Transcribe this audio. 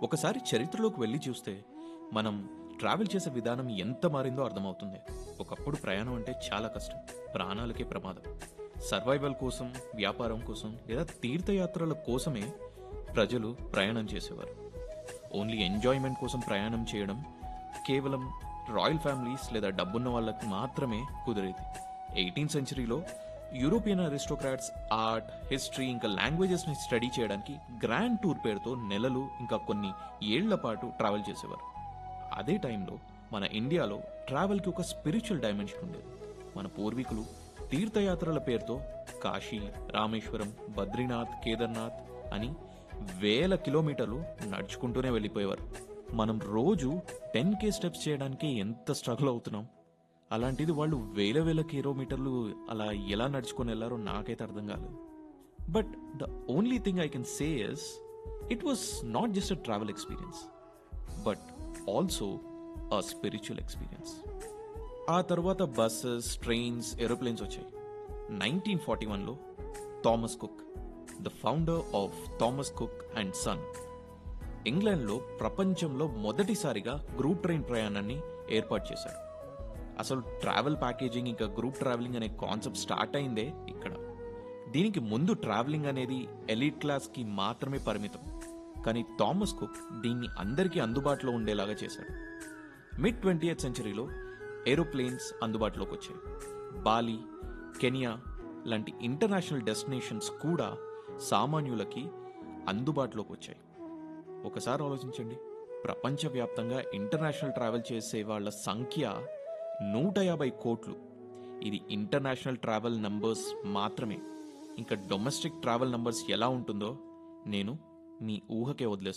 ఒకసారి చరిత్రలోకి వెళ్ళి చూస్తే మనం ట్రావెల్ చేసే విధానం ఎంత మారిందో అర్థమవుతుంది ఒకప్పుడు ప్రయాణం అంటే చాలా కష్టం ప్రాణాలకే ప్రమాదం సర్వైవల్ కోసం వ్యాపారం కోసం లేదా తీర్థయాత్రల కోసమే ప్రజలు ప్రయాణం చేసేవారు ఓన్లీ ఎంజాయ్మెంట్ కోసం ప్రయాణం చేయడం కేవలం రాయల్ ఫ్యామిలీస్ లేదా డబ్బున్న వాళ్ళకి మాత్రమే కుదిరేది ఎయిటీన్త్ సెంచరీలో యూరోపియన్ అరిస్టోక్రాట్స్ ఆర్ట్ హిస్టరీ ఇంకా లాంగ్వేజెస్ని స్టడీ చేయడానికి గ్రాండ్ టూర్ పేరుతో నెలలు ఇంకా కొన్ని ఏళ్ల పాటు ట్రావెల్ చేసేవారు అదే టైంలో మన ఇండియాలో ట్రావెల్కి ఒక స్పిరిచువల్ డైమెన్షన్ ఉండేది మన పూర్వీకులు తీర్థయాత్రల పేరుతో కాశీ రామేశ్వరం బద్రీనాథ్ కేదార్నాథ్ అని వేల కిలోమీటర్లు నడుచుకుంటూనే వెళ్ళిపోయేవారు మనం రోజు టెన్ కే స్టెప్స్ చేయడానికి ఎంత స్ట్రగుల్ అవుతున్నాం అలాంటిది వాళ్ళు వేల వేల కిలోమీటర్లు అలా ఎలా నడుచుకొని వెళ్ళారో నాకైతే అర్థం కాలేదు but the only thing I can say is it was not just a travel experience but also a spiritual experience ఆ తర్వాత బస్సెస్ ట్రైన్స్ ఏరోప్లేన్స్ వచ్చాయి నైన్టీన్ ఫార్టీ వన్లో Thomas Cook the founder of Thomas Cook and son ఇంగ్లాండ్లో ప్రపంచంలో మొదటిసారిగా group train ప్రయాణాన్ని ఏర్పాటు చేశాడు అసలు ట్రావెల్ ప్యాకేజింగ్ ఇంకా గ్రూప్ ట్రావెలింగ్ అనే కాన్సెప్ట్ స్టార్ట్ అయిందే ఇక్కడ దీనికి ముందు ట్రావెలింగ్ అనేది ఎలీట్ క్లాస్కి మాత్రమే పరిమితం కానీ థామస్ కుక్ దీన్ని అందరికీ అందుబాటులో ఉండేలాగా చేశాడు మిడ్ ట్వంటీ ఎయిత్ సెంచరీలో ఏరోప్లేన్స్ అందుబాటులోకి వచ్చాయి బాలి కెనియా లాంటి ఇంటర్నేషనల్ డెస్టినేషన్స్ కూడా సామాన్యులకి అందుబాటులోకి వచ్చాయి ఒకసారి ఆలోచించండి ప్రపంచవ్యాప్తంగా ఇంటర్నేషనల్ ట్రావెల్ చేసే వాళ్ళ సంఖ్య నూట యాభై కోట్లు ఇది ఇంటర్నేషనల్ ట్రావెల్ నంబర్స్ మాత్రమే ఇంకా డొమెస్టిక్ ట్రావెల్ నంబర్స్ ఎలా ఉంటుందో నేను మీ ఊహకే వదిలేస్తాను